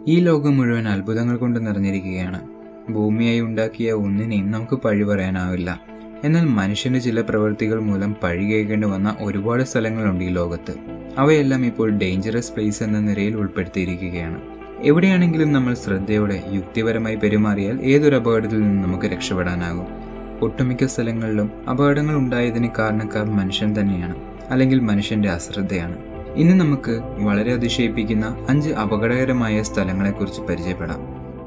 ഈ ലോകം മുഴുവൻ അത്ഭുതങ്ങൾ കൊണ്ട് നിറഞ്ഞിരിക്കുകയാണ് ഭൂമിയായി ഉണ്ടാക്കിയ ഒന്നിനെയും നമുക്ക് പഴി പറയാനാവില്ല എന്നാൽ മനുഷ്യന്റെ ചില പ്രവൃത്തികൾ മൂലം പഴി കേൾക്കേണ്ടി വന്ന ഒരുപാട് സ്ഥലങ്ങളുണ്ട് ഈ ലോകത്ത് അവയെല്ലാം ഇപ്പോൾ ഡേഞ്ചറസ് പ്ലേസ് എന്ന നിരയിൽ ഉൾപ്പെടുത്തിയിരിക്കുകയാണ് എവിടെയാണെങ്കിലും നമ്മൾ ശ്രദ്ധയോടെ യുക്തിപരമായി പെരുമാറിയാൽ ഏതൊരു അപകടത്തിൽ നിന്നും നമുക്ക് രക്ഷപ്പെടാനാകും ഒട്ടുമിക്ക സ്ഥലങ്ങളിലും അപകടങ്ങൾ ഉണ്ടായതിന് കാരണക്കാർ മനുഷ്യൻ തന്നെയാണ് അല്ലെങ്കിൽ മനുഷ്യന്റെ അശ്രദ്ധയാണ് ഇന്ന് നമുക്ക് വളരെ അതിശയിപ്പിക്കുന്ന അഞ്ച് അപകടകരമായ സ്ഥലങ്ങളെക്കുറിച്ച് പരിചയപ്പെടാം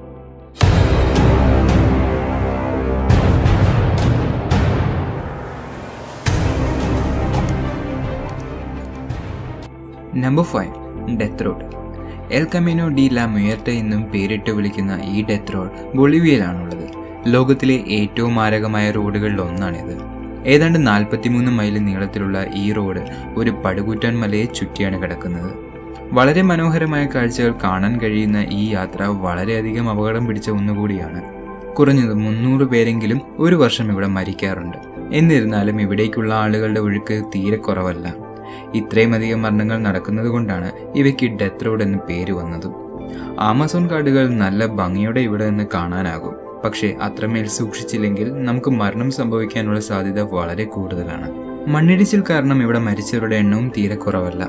number five death road El Camino de la Muerte എന്നും പേരിട്ട് വിളിക്കുന്ന ഈ ഡെത്ത് റോഡ് ബൊളിവിയയിലാണുള്ളത് ലോകത്തിലെ ഏറ്റവും മാരകമായ റോഡുകളിൽ ഒന്നാണിത് ഏതാണ്ട് നാൽപ്പത്തിമൂന്ന് മൈൽ നീളത്തിലുള്ള ഈ റോഡ് ഒരു പടുകൂറ്റാൻ മലയെ ചുറ്റിയാണ് കിടക്കുന്നത് വളരെ മനോഹരമായ കാഴ്ചകൾ കാണാൻ കഴിയുന്ന ഈ യാത്ര വളരെയധികം അപകടം പിടിച്ച ഒന്നുകൂടിയാണ് കുറഞ്ഞത് മുന്നൂറ് പേരെങ്കിലും ഒരു വർഷം ഇവിടെ മരിക്കാറുണ്ട് എന്നിരുന്നാലും ഇവിടേക്കുള്ള ആളുകളുടെ ഒഴുക്ക് തീരെ കുറവല്ല ഇത്രയും അധികം മരണങ്ങൾ നടക്കുന്നത് കൊണ്ടാണ് ഇവയ്ക്ക് ഡെത്ത് റോഡ് എന്ന് പേര് വന്നതും ആമസോൺ കാടുകൾ നല്ല ഭംഗിയോടെ ഇവിടെ നിന്ന് കാണാനാകും പക്ഷേ അത്രമേൽ സൂക്ഷിച്ചില്ലെങ്കിൽ നമുക്ക് മരണം സംഭവിക്കാനുള്ള സാധ്യത വളരെ കൂടുതലാണ് മണ്ണിടിച്ചിൽ കാരണം ഇവിടെ മരിച്ചവരുടെ എണ്ണവും തീരെ കുറവല്ല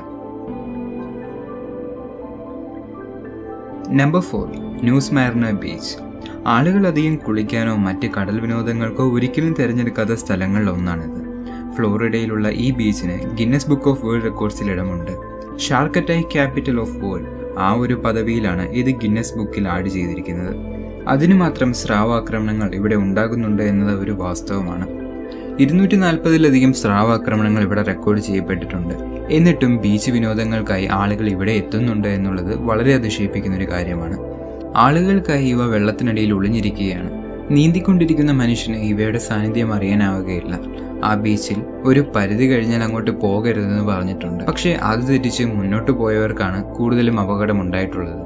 number four New Smyrna beach ആളുകൾ അധികം കുളിക്കാനോ മറ്റ് കടൽ വിനോദങ്ങൾക്കോ ഒരിക്കലും തിരഞ്ഞെടുക്കാത്ത സ്ഥലങ്ങളിൽ ഒന്നാണിത് ഫ്ലോറിഡയിലുള്ള ഈ ബീച്ചിന് ഗിന്നസ് ബുക്ക് ഓഫ് വേൾഡ് റെക്കോർഡ്സിൽ ഇടമുണ്ട് ഷാർക്കറ്റായി ക്യാപിറ്റൽ ഓഫ് വേൾഡ് ആ ഒരു പദവിയിലാണ് ഇത് ഗിന്നസ് ബുക്കിൽ ആഡ് ചെയ്തിരിക്കുന്നത് അതിനു മാത്രം സ്രാവാക്രമണങ്ങൾ ഇവിടെ ഉണ്ടാകുന്നുണ്ട് എന്നത് ഒരു വാസ്തവമാണ് ഇരുന്നൂറ്റി നാൽപ്പതിലധികം സ്രാവാക്രമണങ്ങൾ ഇവിടെ റെക്കോർഡ് ചെയ്യപ്പെട്ടിട്ടുണ്ട് എന്നിട്ടും ബീച്ച് വിനോദങ്ങൾക്കായി ആളുകൾ ഇവിടെ എത്തുന്നുണ്ട് എന്നുള്ളത് വളരെ അതിശയിപ്പിക്കുന്ന ഒരു കാര്യമാണ് ആളുകൾക്കായി ഇവ വെള്ളത്തിനടിയിൽ ഒളിഞ്ഞിരിക്കുകയാണ് നീന്തിക്കൊണ്ടിരിക്കുന്ന മനുഷ്യന് ഇവയുടെ സാന്നിധ്യം അറിയാനാവുകയില്ല ആ ബീച്ചിൽ ഒരു പരിധി കഴിഞ്ഞാൽ അങ്ങോട്ട് പോകരുതെന്ന് പറഞ്ഞിട്ടുണ്ട് പക്ഷേ അത് തെറ്റിച്ച് മുന്നോട്ട് പോയവർക്കാണ് കൂടുതലും അപകടം ഉണ്ടായിട്ടുള്ളത്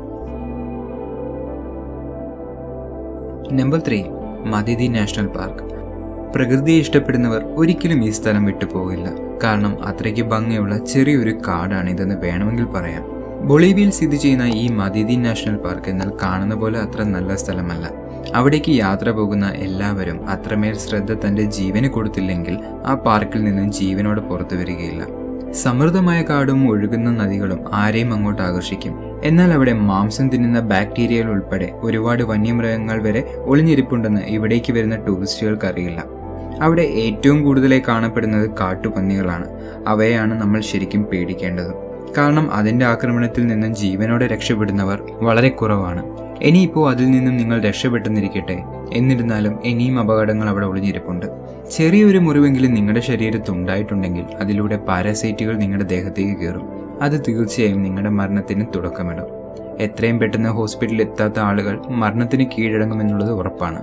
number three Madidi national park പ്രകൃതിയെ ഇഷ്ടപ്പെടുന്നവർ ഒരിക്കലും ഈ സ്ഥലം വിട്ടു പോകില്ല കാരണം അത്രയ്ക്ക് ഭംഗിയുള്ള ചെറിയൊരു കാടാണ് ഇതെന്ന് വേണമെങ്കിൽ പറയാം ബൊളീവിയയിൽ സ്ഥിതി ചെയ്യുന്ന ഈ മദിദി നാഷണൽ പാർക്ക് എന്നാൽ കാണുന്ന പോലെ അത്ര നല്ല സ്ഥലമല്ല അവിടേക്ക് യാത്ര പോകുന്ന എല്ലാവരും അത്രമേൽ ശ്രദ്ധ തന്റെ ജീവന് കൊടുത്തില്ലെങ്കിൽ ആ പാർക്കിൽ നിന്നും ജീവനോട് പുറത്തു വരികയില്ല സമൃദ്ധമായ കാടും ഒഴുകുന്ന നദികളും ആരെയും അങ്ങോട്ട് ആകർഷിക്കും എന്നാൽ അവിടെ മാംസം തിന്നുന്ന ബാക്ടീരിയകൾ ഉൾപ്പെടെ ഒരുപാട് വന്യമൃഗങ്ങൾ വരെ ഒളിഞ്ഞിരിപ്പുണ്ടെന്ന് ഇവിടേക്ക് വരുന്ന ടൂറിസ്റ്റുകൾക്ക് അറിയില്ല അവിടെ ഏറ്റവും കൂടുതലായി കാണപ്പെടുന്നത് കാട്ടുപന്നികളാണ് അവയെയാണ് നമ്മൾ ശരിക്കും പേടിക്കേണ്ടത് കാരണം അതിന്റെ ആക്രമണത്തിൽ നിന്നും ജീവനോടെ രക്ഷപ്പെടുന്നവർ വളരെ കുറവാണ് ഇനിയിപ്പോൾ അതിൽ നിന്നും നിങ്ങൾ രക്ഷപ്പെട്ടെന്നിരിക്കട്ടെ എന്നിരുന്നാലും ഇനിയും അപകടങ്ങൾ അവിടെ ഒളിഞ്ഞിരിപ്പുണ്ട് ചെറിയൊരു മുറിവെങ്കിലും നിങ്ങളുടെ ശരീരത്ത് ഉണ്ടായിട്ടുണ്ടെങ്കിൽ അതിലൂടെ പാരാസൈറ്റുകൾ നിങ്ങളുടെ ദേഹത്തേക്ക് കയറും അത് തീർച്ചയായും നിങ്ങളുടെ മരണത്തിന് തുടക്കമിടും എത്രയും പെട്ടെന്ന് ഹോസ്പിറ്റലിൽ എത്താത്ത ആളുകൾ മരണത്തിന് കീഴടങ്ങുമെന്നുള്ളത് ഉറപ്പാണ്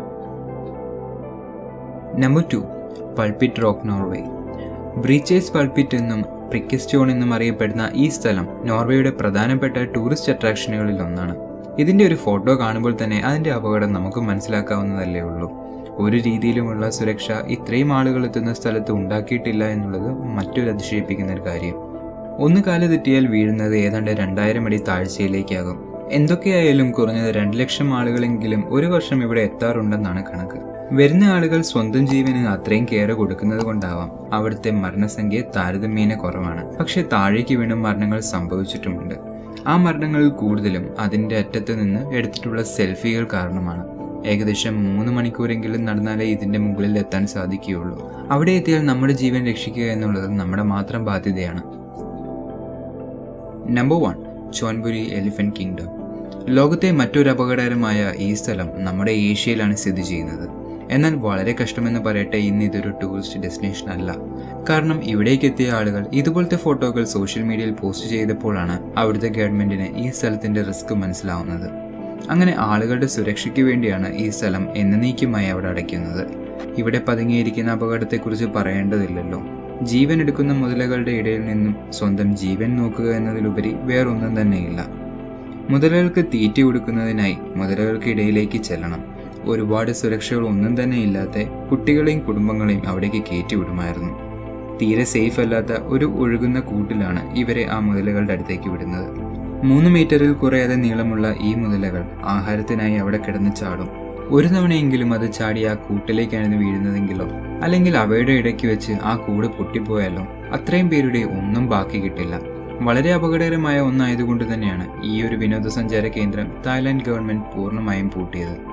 number two pulpit rock Norway preacher's pulpit എന്നും പ്രിക്കസ്റ്റോൺ എന്നും അറിയപ്പെടുന്ന ഈ സ്ഥലം നോർവേയുടെ പ്രധാനപ്പെട്ട ടൂറിസ്റ്റ് അട്രാക്ഷനുകളിൽ ഒന്നാണ് ഇതിന്റെ ഒരു ഫോട്ടോ കാണുമ്പോൾ തന്നെ അതിന്റെ അപകടം നമുക്ക് മനസ്സിലാക്കാവുന്നതല്ലേ ഉള്ളൂ ഒരു രീതിയിലുമുള്ള സുരക്ഷ ഇത്രയും ആളുകൾ എത്തുന്ന സ്ഥലത്ത് ഉണ്ടാക്കിയിട്ടില്ല എന്നുള്ളത് മറ്റൊരു അതിശയിപ്പിക്കുന്ന ഒരു കാര്യം ഒന്ന് കാല് തെറ്റിയാൽ വീഴുന്നത് ഏതാണ്ട് രണ്ടായിരം അടി താഴ്ചയിലേക്കാകും എന്തൊക്കെയായാലും കുറഞ്ഞത് രണ്ട് ലക്ഷം ആളുകളെങ്കിലും ഒരു വർഷം ഇവിടെ എത്താറുണ്ടെന്നാണ് കണക്ക് വരുന്ന ആളുകൾ സ്വന്തം ജീവന് അത്രയും കെയർ കൊടുക്കുന്നത് കൊണ്ടാവാം അവിടുത്തെ മരണസംഖ്യ താരതമ്യേന കുറവാണ് പക്ഷെ താഴേക്ക് വീണ മരണങ്ങൾ സംഭവിച്ചിട്ടുമുണ്ട് ആ മരണങ്ങളിൽ കൂടുതലും അതിന്റെ അറ്റത്ത് നിന്ന് എടുത്തിട്ടുള്ള സെൽഫികൾ കാരണമാണ് ഏകദേശം മൂന്ന് മണിക്കൂറെങ്കിലും നടന്നാലേ ഇതിന്റെ മുകളിൽ എത്താൻ സാധിക്കുകയുള്ളൂ അവിടെ എത്തിയാൽ നമ്മുടെ ജീവൻ രക്ഷിക്കുക എന്നുള്ളത് നമ്മുടെ മാത്രം ബാധ്യതയാണ് number one Chonburi elephant kingdom ലോകത്തെ മറ്റൊരു അപകടകരമായ ഈ സ്ഥലം നമ്മുടെ ഏഷ്യയിലാണ് സ്ഥിതി ചെയ്യുന്നത് എന്നാൽ വളരെ കഷ്ടമെന്ന് പറയട്ടെ ഇന്ന് ഇതൊരു ടൂറിസ്റ്റ് ഡെസ്റ്റിനേഷൻ അല്ല കാരണം ഇവിടേക്ക് എത്തിയ ആളുകൾ ഇതുപോലത്തെ ഫോട്ടോകൾ സോഷ്യൽ മീഡിയയിൽ പോസ്റ്റ് ചെയ്തപ്പോഴാണ് അവിടുത്തെ ഗവൺമെന്റിന് ഈ സ്ഥലത്തിന്റെ റിസ്ക് മനസ്സിലാവുന്നത് അങ്ങനെ ആളുകളുടെ സുരക്ഷയ്ക്ക് വേണ്ടിയാണ് ഈ സ്ഥലം എന്നേക്കുമായി അവിടെ അടയ്ക്കുന്നത് ഇവിടെ പതുങ്ങിയിരിക്കുന്ന അപകടത്തെക്കുറിച്ച് പറയേണ്ടതില്ലല്ലോ ജീവൻ എടുക്കുന്ന മുതലകളുടെ ഇടയിൽ നിന്നും സ്വന്തം ജീവൻ നോക്കുക എന്നതിലുപരി വേറൊന്നും തന്നെയില്ല മുതലകൾക്ക് തീറ്റ കൊടുക്കുന്നതിനായി മുതലകൾക്ക് ഇടയിലേക്ക് ചെല്ലണം ഒരുപാട് സുരക്ഷകൾ ഒന്നും തന്നെ ഇല്ലാത്ത കുട്ടികളെയും കുടുംബങ്ങളെയും അവിടേക്ക് കയറ്റിവിടുമായിരുന്നു തീരെ സേഫ് അല്ലാത്ത ഒരു ഒഴുകുന്ന കൂട്ടിലാണ് ഇവരെ ആ മുതലകളുടെ അടുത്തേക്ക് വിടുന്നത് മൂന്ന് മീറ്ററിൽ കുറയാതെ നീളമുള്ള ഈ മുതലകൾ ആഹാരത്തിനായി അവിടെ കിടന്ന് ചാടും ഒരു തവണയെങ്കിലും അത് ചാടി ആ കൂട്ടിലേക്കാണ് വീഴുന്നതെങ്കിലോ അല്ലെങ്കിൽ അവയുടെ ഇടയ്ക്ക് വെച്ച് ആ കൂട് പൊട്ടിപ്പോയാലോ അത്രയും പേരുടെ ഒന്നും ബാക്കി കിട്ടില്ല വളരെ അപകടകരമായ ഒന്നായതുകൊണ്ട് തന്നെയാണ് ഈ ഒരു വിനോദസഞ്ചാര കേന്ദ്രം തായ്ലാന്റ് ഗവൺമെന്റ് പൂർണ്ണമായും പൂട്ടിയത്